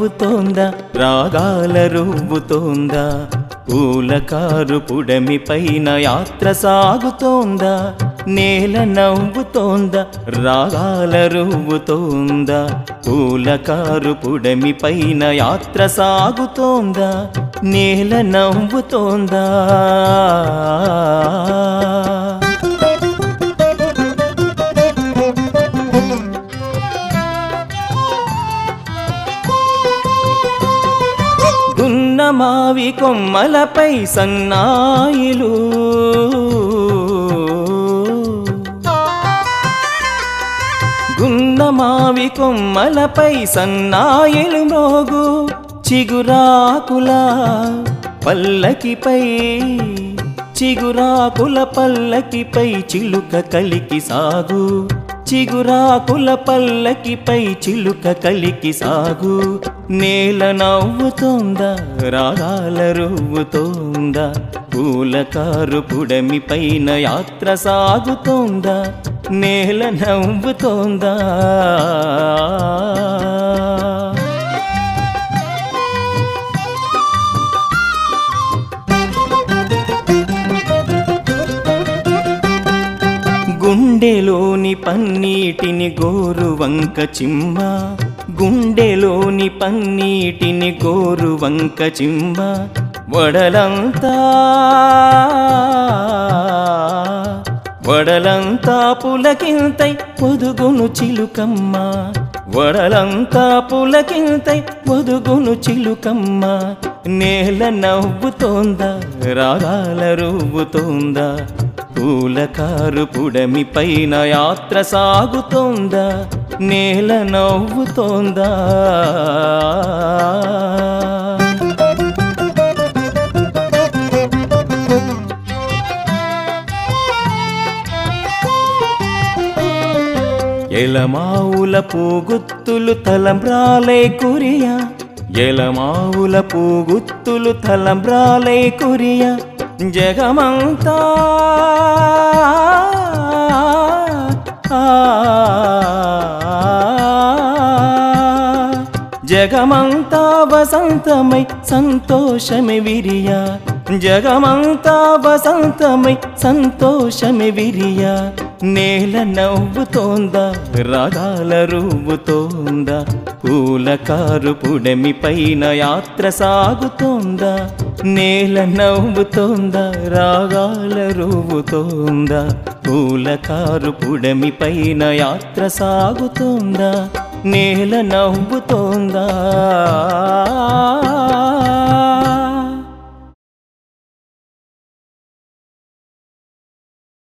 నవ్వుతోందా రాగాల రువ్వుతోందా పూలకారు పుడమి పైన యాత్ర సాగుతోందా నేల నవ్వుతోందా రాగాల రువ్వుతోందా పూలకారు పుడమి పైన యాత్ర సాగుతోందా నేల నవ్వుతోందా గున్న మావి కొమ్మలపై సన్నాయిలు గున్న మావి కొమ్మలపై సన్నాయిలు మోగు చిగురాకుల పల్లకిపై చిగురాకుల పల్లకిపై చిలుక కలికి సాగు చిగురాకుల పల్లకిపై చిలుక కలికి సాగు నేల నవ్వుతోందా రాగాల రువ్వుతోందా పూలకారు పుడమి పైన యాత్ర సాగుతోందా నేల నవ్వుతోందా గుండెలోని పన్నీటిని గోరు వంక చిమ్మ గుండెలోని పన్నీటిని గోరు వంక చిమ్మ వడలంతా వడలంతా పులకింతై పొదుగును చిలుకమ్మ వడలంతా పులకింతై పొదుగును చిలుకమ్మ నేల నవ్వుతోందా రాగాల రువ్వుతోందా పూలకారు పుడమి పైన యాత్ర సాగుతోందా నేల నవ్వుతోందా ఎలమావుల పూగుత్తులు తలంబ్రాలే కురియా ఎలమావుల పూగుత్తులు తలంబ్రాలే కురియా జగమంతా జగమంతా వసంతమై సంతోషమే విరియా జగమంతా వసంతమై సంతోషమే విరియా నేల నవ్వుతోందా రాగాల రువ్వుతోందా పూలకారు పుడమి పైన యాత్ర సాగుతోందా నేల నవ్వుతోందా రాగాల రువ్వుతోందా పూలకారు పుడమి పైన యాత్ర సాగుతోందా నేల నవ్వుతోందా